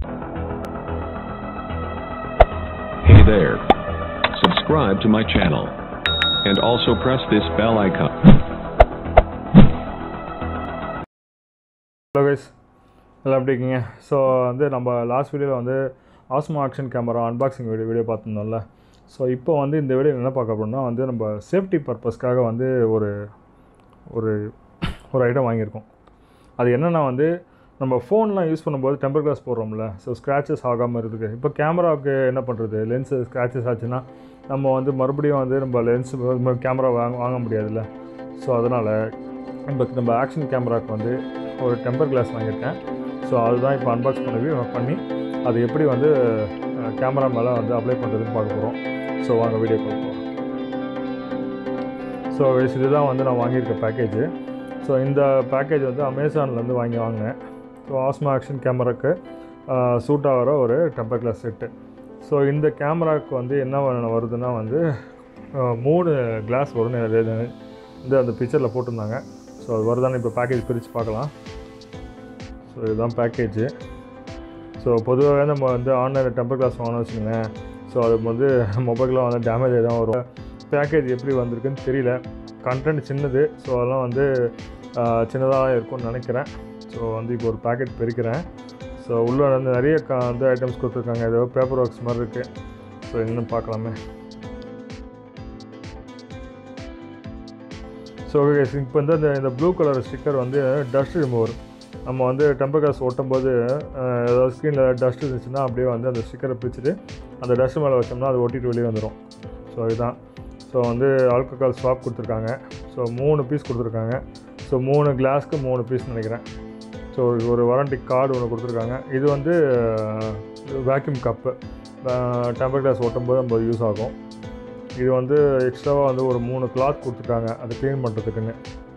Hey there. Subscribe to my channel. And also press this bell icon. Hello guys எல்லாம் எப்படி இருக்கீங்க so வந்து நம்ம லாஸ்ட் வீடியோவில் வந்து Osmo action camera unboxing video video பார்த்துருந்தோம்ல ஸோ இப்போ வந்து இந்த வீடியோ என்ன பார்க்க போறோம்னா வந்து நம்ம சேஃப்டி பர்பஸ்க்காக வந்து ஒரு ஒரு ஒரு ஐட்டம் வாங்கியிருக்கோம் அது என்னென்னா வந்து நம்ம ஃபோன்லாம் யூஸ் பண்ணும்போது டெம்பர் கிளாஸ் போடுறோம்ல ஸோ ஸ்க்ராச்சஸ் ஆகாமல் இருக்குது இப்போ கேமராவுக்கு என்ன பண்ணுறது லென்ஸு ஸ்க்ராச்சஸ் ஆச்சுன்னா நம்ம வந்து மறுபடியும் வந்து நம்ம லென்ஸ் கேமரா வாங்க வாங்க முடியாதுல்ல ஸோ அதனால் இப்போ நம்ம ஆக்ஷன் கேமராவுக்கு வந்து ஒரு டெம்பர் கிளாஸ் வாங்கியிருக்கேன் ஸோ அதுதான் இப்போ அன்பாக்ஸ் பண்ணி பண்ணி அது எப்படி வந்து கேமரா மேலே வந்து அப்ளை பண்ணுறதுன்னு பார்க்க போகிறோம் ஸோ வாங்க வீடியோ போகிறோம் ஸோ இதுதான் வந்து நான் வாங்கியிருக்க பேக்கேஜ் ஸோ இந்த பேக்கேஜ் வந்து அமேசான்லேருந்து வாங்கி வாங்கினேன் ஸோ ஆஸ்மா ஆக்ஷன் கேமராக்கு சூட் ஆகிற ஒரு டெம்பர் கிளாஸ் செட்டு ஸோ இந்த கேமராவுக்கு வந்து என்ன வ- வருதுன்னா வந்து அஹ், மூணு கிளாஸ் வரும்னு இது- இந்த அந்த பிக்சரில் போட்டிருந்தாங்க ஸோ அது வருதான்னு இப்போ பேக்கேஜ் பிரித்து பார்க்கலாம் ஸோ இதுதான் பேக்கேஜ் ஸோ பொதுவாகவே நம்ம வந்து ஆன்லைனில் டெம்பர் கிளாஸ் வாங்கணும்னு வச்சுக்கோங்களேன் ஸோ அது வந்து மொபைல்லாம் வந்து டேமேஜ் தான் வரும் பேக்கேஜ் எப்படி வந்திருக்குன்னு தெரியல கண்டென்ட் சின்னது ஸோ அதெல்லாம் வந்து சின்னதாக இருக்கும்னு நினைக்கிறேன் ஸோ வந்து இப்போ ஒரு பேக்கெட் பிரிக்கிறேன் ஸோ உள்ளே வந்து நிறைய க வந்து ஐட்டம்ஸ் கொடுத்துருக்காங்க ஏதோ பேப்பர் ஒர்க்ஸ் மாதிரி இருக்குது ஸோ என்னன்னு பார்க்கலாமே ஸோ இப்போ வந்து அந்த இந்த ப்ளூ கலர் ஸ்டிக்கர் வந்து டஸ்ட் ரிமூவர் நம்ம வந்து டெம்பர் கிளாஸ் ஒட்டும் போது அஹ், ஏதாவது ஸ்க்ரீனில் டஸ்ட் இருந்துச்சுன்னா அப்படியே வந்து அந்த ஸ்டிக்கரை பிரிச்சுட்டு அந்த டஸ்ட் மேலே வச்சோம்னா அது ஒட்டிட்டு வெளியே வந்துடும் ஸோ இதுதான் ஸோ வந்து ஆல்கஹால் ஸ்வாப் கொடுத்துருக்காங்க ஸோ மூணு பீஸ் கொடுத்துருக்காங்க ஸோ மூணு கிளாஸ்க்கு மூணு பீஸ் நினைக்கிறேன் ஸோ ஒரு வாரண்டி கார்டு ஒன்று கொடுத்துருக்காங்க இது வந்து வேக்யூம் கப்பு டெம்பர் கிளாஸ் ஒட்டும்போது நம்ம யூஸ் ஆகும் இது வந்து எக்ஸ்ட்ராவாக வந்து ஒரு மூணு கிளாத் கொடுத்துருக்காங்க அது க்ளீன் பண்ணுறதுக்குன்னு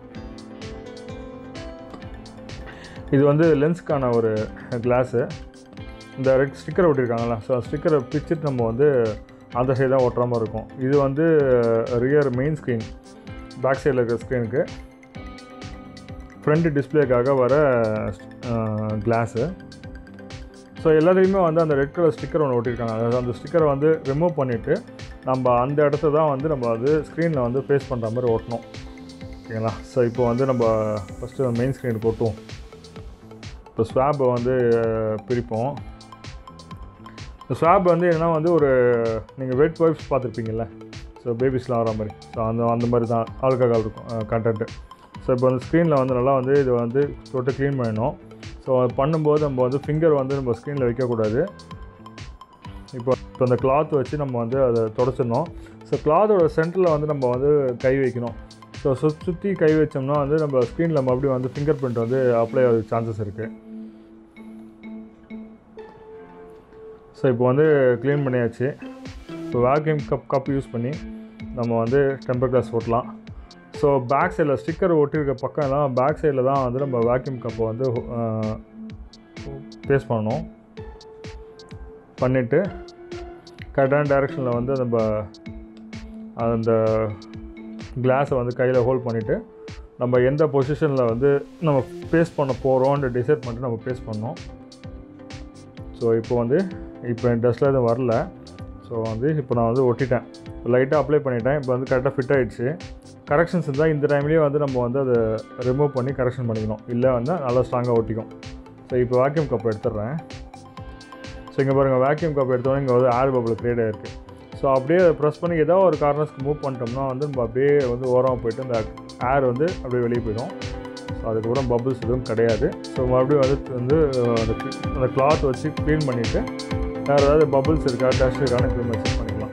இது வந்து லென்ஸ்க்கான ஒரு கிளாஸு இந்த ரெட் ஸ்டிக்கர் ஒட்டியிருக்காங்களா ஸோ ஸ்டிக்கரை பிச்சுட்டு நம்ம வந்து அந்த சைடு தான் ஒட்டுற மாதிரி இருக்கும் இது வந்து ரியர் மெயின் ஸ்க்ரீன் பேக் சைடில் இருக்கிற ஸ்க்ரீனுக்கு ஃப்ரண்ட் டிஸ்பிளேக்காக வர கிளாஸு ஸோ எல்லாத்துலேயுமே வந்து அந்த ரெட் கலர் ஸ்டிக்கர் ஒன்று ஒட்டியிருக்காங்க அதாவது அந்த ஸ்டிக்கரை வந்து ரிமூவ் பண்ணிவிட்டு நம்ம அந்த இடத்த தான் வந்து நம்ம அது ஸ்க்ரீனில் வந்து ஃபேஸ் பண்ணுற மாதிரி ஒட்டணும் ஓகேங்களா ஸோ இப்போ வந்து நம்ம ஃபஸ்ட்டு மெயின் ஸ்க்ரீனுக்கு ஒட்டுவோம் இப்போ ஸ்வாப்பை வந்து அஹ், பிரிப்போம் இந்த ஸ்வாப் வந்து என்னன்னா வந்து ஒரு நீங்கள் வெட் வைப்ஸ் பார்த்துருப்பீங்கல்ல ஸோ பேபிஸ்லாம் வர மாதிரி ஸோ அந்த அந்த மாதிரி தான் ஆல்கஹால் இருக்கும் கண்டென்ட்டு ஸோ இப்போ வந்து ஸ்க்ரீனில் வந்து நல்லா வந்து இதை வந்து தொட்டு க்ளீன் பண்ணணும் ஸோ அது பண்ணும்போது நம்ம வந்து ஃபிங்கர் வந்து நம்ம ஸ்க்ரீனில் வைக்கக்கூடாது இப்போ இப்போ அந்த கிளாத் வச்சு நம்ம வந்து அதை தொடச்சிடணும் ஸோ கிளாத்தோட சென்டரில் வந்து நம்ம வந்து கை வைக்கணும் ஸோ சுற்றி சுற்றி கை வச்சோம்னா வந்து நம்ம ஸ்க்ரீனில் மறுபடியும் வந்து ஃபிங்கர் பிரிண்ட் வந்து அப்ளை ஆக சான்சஸ் இருக்குது ஸோ இப்போ வந்து க்ளீன் பண்ணியாச்சு so vacuum cup cup use பண்ணி நம்ம வந்து டெம்பர் கிளாஸ் ஓட்டலாம் ஸோ பேக் சைடில் ஸ்டிக்கர் ஒட்டியிருக்க பக்கம் எல்லாம் பேக் சைடில் தான் வந்து நம்ம வேக்யூம் கப்பை வந்து பேஸ்ட் பண்ணணும் பண்ணிவிட்டு கரெக்டான டைரெக்ஷனில் வந்து நம்ம அந்த கிளாஸை வந்து கையில் ஹோல்ட் பண்ணிவிட்டு நம்ம எந்த பொசிஷனில் வந்து நம்ம பேஸ்ட் பண்ண போகிறோம்னு டிசைட் பண்ணிட்டு நம்ம பேஸ்ட் பண்ணோம் ஸோ இப்போ வந்து இப்போ என் டஸ்ட்டில் எதுவும் வரல ஸோ வந்து இப்போ நான் வந்து ஒட்டிட்டேன் லைட்டாக அப்ளை பண்ணிட்டேன் இப்போ வந்து கரெக்டாக ஃபிட் ஆகிடுச்சு கரெக்ஷன்ஸ் இருந்தால் இந்த டைம்லேயே வந்து நம்ம வந்து அதை ரிமூவ் பண்ணி கரெக்ஷன் பண்ணிக்கணும் இல்லை வந்து நல்லா ஸ்ட்ராங்காக ஒட்டிக்கும் ஸோ இப்போ வேக்யூம் கப் எடுத்துடுறேன் ஸோ இங்கே பாருங்கள் வேக்யூம் கப் எடுத்தோன்னே இங்கே வந்து ஏர் பபிள் க்ரியேட் ஆகிருக்கு ஸோ அப்படியே ப்ரெஸ் பண்ணி ஏதோ ஒரு கார்னர்ஸ்க்கு மூவ் பண்ணிட்டோம்னா வந்து நம்ம அப்படியே வந்து ஓரமாக போயிட்டு அந்த ஏர் வந்து அப்படியே வெளியே போயிடும் ஸோ அதுக்கப்புறம் பபிள்ஸ் எதுவும் கிடையாது ஸோ மறுபடியும் வந்து வந்து அந்த அந்த கிளாத் வச்சு க்ளீன் பண்ணிவிட்டு வேறு ஏதாவது பபிள்ஸ் இருக்கா டஸ்ட் இருக்கான்னு க்ளீன் செக் பண்ணிக்கலாம்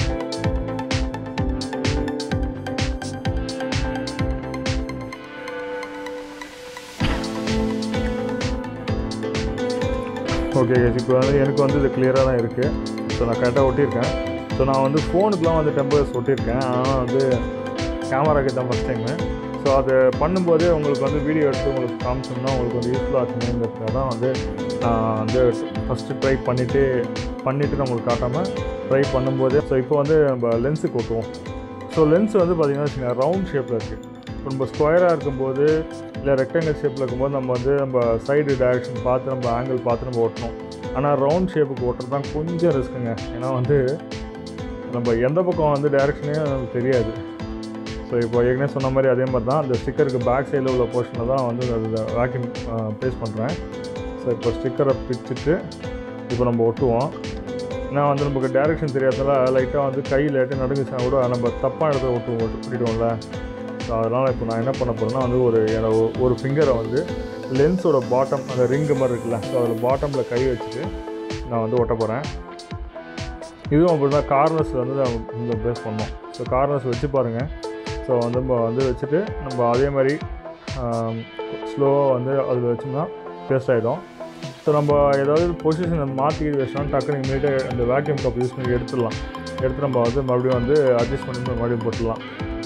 ஓகே இப்போ வந்து எனக்கு வந்து இது கிளியராக தான் இருக்குது ஸோ நான் கரெக்டாக ஒட்டியிருக்கேன் ஸோ நான் வந்து ஃபோனுக்குலாம் வந்து டெம்பர்ஸ் ஒட்டியிருக்கேன் ஆனால் வந்து கேமராக்கு தான் ஃபஸ்ட் டைமு ஸோ அது பண்ணும்போதே உங்களுக்கு வந்து வீடியோ எடுத்து உங்களுக்கு காமிச்சோம்னா உங்களுக்கு வந்து யூஸ்ஃபுல்லாக இருக்குங்கிறதுக்காக தான் வந்து நான் வந்து ஃபஸ்ட்டு ட்ரை பண்ணிவிட்டு பண்ணிவிட்டு நான் உங்களுக்கு காட்டாமல் ட்ரை பண்ணும்போதே ஸோ இப்போ வந்து நம்ம லென்ஸுக்கு ஓட்டுவோம் ஸோ லென்ஸ் வந்து பார்த்திங்கன்னா வச்சுங்க ரவுண்ட் ஷேப்பில் இருக்குது இப்போ நம்ம ஸ்கொயராக இருக்கும்போது இல்லை ரெக்டாங்கிள் ஷேப்பில் இருக்கும்போது நம்ம வந்து நம்ம சைடு டைரக்ஷன் பார்த்து நம்ம ஆங்கிள் பார்த்து நம்ம ஓட்டணும் ஆனால் ரவுண்ட் ஷேப்புக்கு ஓட்டுறது தான் கொஞ்சம் ரிஸ்க்குங்க ஏன்னா வந்து நம்ம எந்த பக்கம் வந்து டைரெக்ஷனே நமக்கு தெரியாது ஸோ இப்போ ஏற்கனவே சொன்ன மாதிரி அதே மாதிரி தான் அந்த ஸ்டிக்கருக்கு பேக் சைடில் உள்ள போர்ஷனில் தான் வந்து அந்த வேக்யூம் ப்ளேஸ் பண்ணுறேன் ஸோ இப்போ ஸ்டிக்கரை பிச்சுட்டு இப்போ நம்ம ஒட்டுவோம் ஏன்னா வந்து நமக்கு டைரெக்ஷன் தெரியாததால லைட்டாக வந்து கையில் எட்டு நடுங்குச்சுன்னா கூட நம்ம தப்பாக இடத்துல ஒட்டு ஒட்டு ஒட்டிடுவோம்ல ஸோ அதனால் இப்போ நான் என்ன பண்ண போகிறேன்னா வந்து ஒரு என்னோட ஒ- ஒரு ஃபிங்கரை வந்து லென்ஸோட பாட்டம் அந்த ரிங்கு மாதிரி இருக்குல்ல ஸோ அதில் பாட்டமில் கை வச்சுட்டு நான் வந்து ஒட்ட போகிறேன் இதுவும் அப்படி தான் கார்னர்ஸ் வந்து நம்ம இந்த பேஸ் பண்ணோம் ஸோ கார்னர்ஸ் வச்சு பாருங்கள் ஸோ வந்து நம்ம வந்து வச்சுட்டு நம்ம அதே மாதிரி ஸ்லோவாக வந்து அதில் வச்சோம்னா பேஸ்ட் ஆகிடும் ஸோ நம்ம ஏதாவது பொசிஷனை மாற்றி வச்சோம்னா டக்குனு இமீடியட்டாக அந்த வேக்யூம் கப் யூஸ் பண்ணி எடுத்துடலாம் எடுத்து நம்ம வந்து மறுபடியும் வந்து அட்ஜஸ்ட் பண்ணி மறுபடியும் போட்டுடலாம்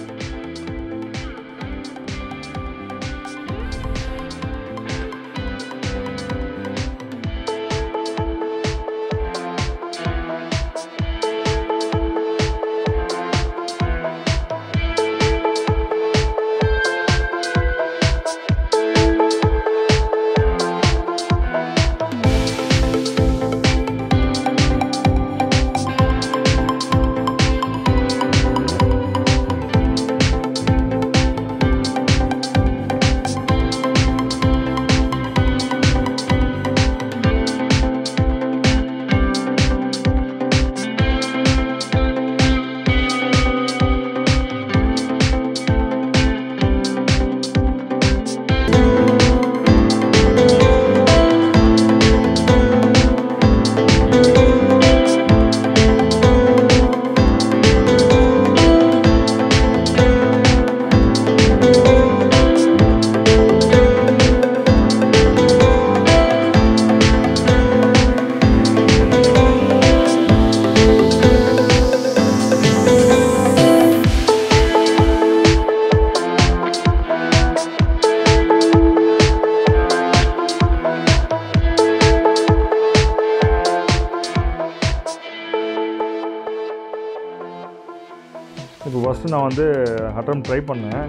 இப்போ ஃபஸ்ட்டு நான் வந்து அட்டம் ட்ரை பண்ணேன்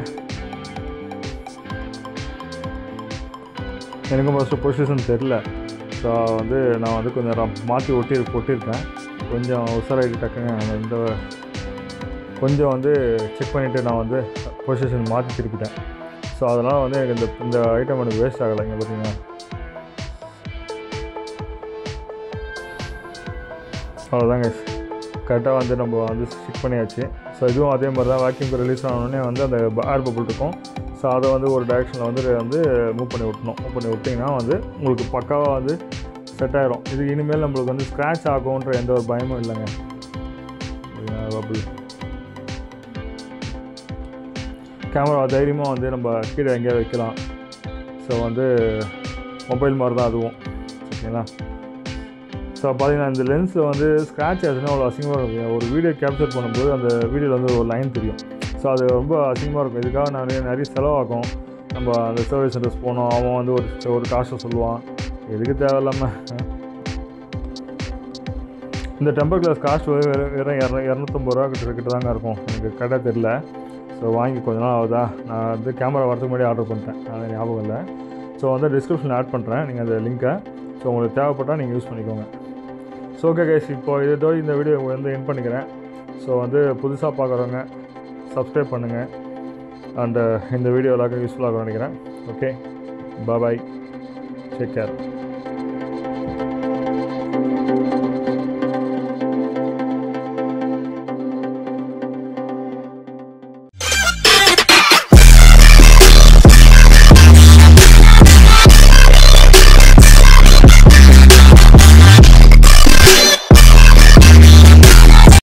எனக்கும் ஃபஸ்ட்டு பொசிஷன் தெரில ஸோ வந்து நான் வந்து கொஞ்சம் ரம்- மாற்றி ஒட்டி ஒட்டியிருக்கேன் கொஞ்சம் உசராயிட்டு டக்குன்னு அந்த இந்த கொஞ்சம் வந்து செக் பண்ணிவிட்டு நான் வந்து பொசிஷன் மாற்றி திருப்பிட்டேன் ஸோ அதனால் வந்து எனக்கு இந்த இந்த ஐட்டம் எனக்கு வேஸ்ட் ஆகலை இங்கே பார்த்தீங்கன்னா அவ்வளோதாங்க கரெக்டாக வந்து நம்ம வந்து ஸ்டிக் பண்ணியாச்சு ஸோ இதுவும் அதே மாதிரி தான் வேக்யூம் ரிலீஸ் ஆனோடனே வந்து அந்த ஏர் பபுள் இருக்கும் ஸோ அதை வந்து ஒரு டைரெக்ஷனில் வந்து வந்து மூவ் பண்ணி விட்டணும் மூவ் பண்ணி விட்டிங்கன்னா வந்து உங்களுக்கு பக்காவாக வந்து செட் ஆயிரும் இது இனிமேல் நம்மளுக்கு வந்து ஸ்க்ராட்ச் ஆகும்ன்ற எந்த ஒரு பயமும் இல்லைங்க பபுள் கேமரா தைரியமாக வந்து நம்ம கீழே எங்கேயா வைக்கலாம் ஸோ வந்து மொபைல் மாதிரி தான் அதுவும் ஓகேங்களா ஸோ பார்த்தீங்கன்னா இந்த லென்ஸில் வந்து ஸ்க்ராட்ச் ஆச்சுன்னா அவ்வளோ அசிங்கமாக இருக்கும் ஒரு வீடியோ கேப்சர் பண்ணும்போது அந்த வீடியோவில் வந்து ஒரு லைன் தெரியும் ஸோ அது ரொம்ப அசிங்கமாக இருக்கும் இதுக்காக நிறைய நிறைய செலவாகும் நம்ம அந்த சர்வீஸ் சென்டர்ஸ் போனோம் அவன் வந்து ஒரு ஒரு காசை சொல்லுவான் எதுக்கு தேவையில்லாமல் இந்த டெம்பர் கிளாஸ் காஸ்ட் வந்து வெறும் வெறும் இரநூ இரநூத்தம்பது ரூபா கிட்ட கிட்ட தாங்க இருக்கும் எனக்கு கடை தெரில ஸோ வாங்கி கொஞ்ச நாள் ஆகுதா நான் வந்து கேமரா வரதுக்கு முன்னாடி ஆர்டர் பண்ணிட்டேன் அது ஞாபகம் இல்லை ஸோ வந்து டிஸ்கிரிப்ஷனில் ஆட் பண்ணுறேன் நீங்கள் அந்த லிங்க்கை ஸோ உங்களுக்கு தேவைப்பட்டால் நீங்கள் யூஸ் பண்ணிக்கோங்க ஸோ ஓகே கைஸ் இப்போ இதோட இந்த வீடியோ வந்து என் பண்ணிக்கிறேன் ஸோ வந்து புதுசாக பார்க்குறவங்க சப்ஸ்கிரைப் பண்ணுங்கள் அண்டு இந்த வீடியோ எல்லாருக்கும் யூஸ்ஃபுல்லாக இருக்கும்னு நினைக்கிறேன் ஓகே பாய் டேக் கேர்